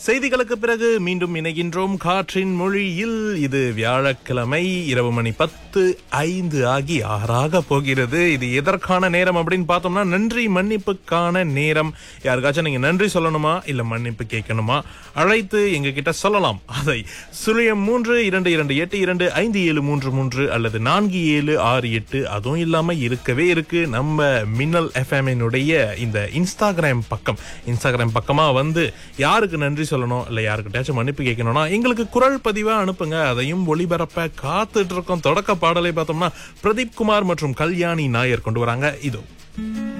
செய்திகளுக்கு பிறகு மீண்டும் இணைகின்றோம் காற்றின் மொழியில் இது வியாழக்கிழமை இரவு மணி பத்து ஐந்து ஆகி ஆறாக போகிறது இது எதற்கான நேரம் அப்படின்னு பார்த்தோம்னா நன்றி மன்னிப்புக்கான நேரம் யாருக்காச்சும் நீங்க நன்றி சொல்லணுமா இல்ல மன்னிப்பு கேட்கணுமா அழைத்து எங்க கிட்ட சொல்லலாம் அதை சுழியம் மூன்று இரண்டு இரண்டு எட்டு இரண்டு ஐந்து ஏழு மூன்று மூன்று அல்லது நான்கு ஏழு ஆறு எட்டு அதுவும் இல்லாம இருக்கவே இருக்கு நம்ம மின்னல் எஃப்எம்னுடைய இந்த இன்ஸ்டாகிராம் பக்கம் இன்ஸ்டாகிராம் பக்கமா வந்து யாருக்கு நன்றி சொல்லணும் இல்ல யாருக்கிட்டாச்சும் மன்னிப்பு கேட்கணும்னா எங்களுக்கு குரல் பதிவா அனுப்புங்க அதையும் ஒளிபரப்ப காத்துட்டு இருக்கோம் தொடக்க பாடலை பார்த்தோம்னா பிரதீப் குமார் மற்றும் கல்யாணி நாயர் கொண்டு வராங்க இதோ